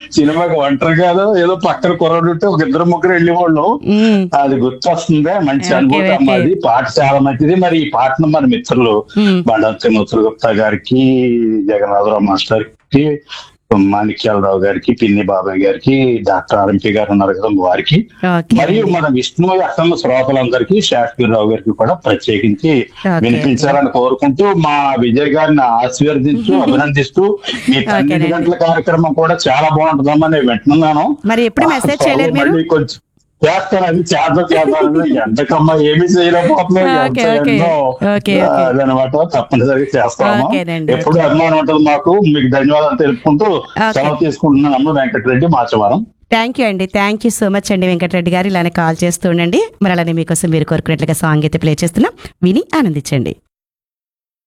సినిమాకి ఒంటరి కాదు ఏదో పక్కన కుర్రాడు ఉంటే ఒక ఇద్దరు ముగ్గురు వెళ్ళేవాళ్ళు ఉమ్, అది గుర్తొస్తుంది మంచి Okay, అనుభూతి అమ్మ okay. అది పాట చాలా మంచిది మరి ఈ పాటను మన మిత్రులు ఉమ్. బండారు ముత్తుల గుప్తా గారికి జగన్నాథరావు మాస్టర్ కి మాణిక్యాలరావు గారికి పిన్ని బాబాయ్ గారికి డాక్టర్ ఆర్ఎంపీ గారు ఉన్నారు కదా వారికి ఓకే మరియు మన విష్ణు అసలు శ్రోతలందరికీ శాస్త్రిరావు గారికి కూడా ప్రత్యేకించి Okay. వినిపించాలని కోరుకుంటూ మా విజయ్ గారిని ఆశీర్వదిస్తూ అభినందిస్తూ మీ పన్నెండు Okay, గంటల కార్యక్రమం కూడా చాలా బాగుంటుందమ్మా నేను వింటున్నాను మరి ఎప్పుడు మెసేజ్ చేయలేదు మీరు మళ్ళీ కొంచెం చేస్తాను అది చేద్దాం చేద్దాం ఎంతకమ్మా ఏమీ చేయలేకపోతున్నాం Okay, okay. Okay, okay. అదనమాట తప్పనిసరిగా చేస్తాము ఓకేనండి. ఎప్పుడు అభిమానం ఉంటుంది మాకు మీకు ధన్యవాదాలు తెలుపుకుంటూ Okay. సెలవు తీసుకుంటున్నాను వెంకటరెడ్డి మాచవరం థ్యాంక్ యూ అండి థ్యాంక్ యూ సో మచ్ అండి వెంకటరెడ్డి గారు ఇలానే కాల్ చేస్తూ ఉండండి మరి అలానే మీకోసం మీరు కోరుకున్నట్లుగా సాంగ్ అయితే ప్లే చేస్తున్నాం విని ఆనందించండి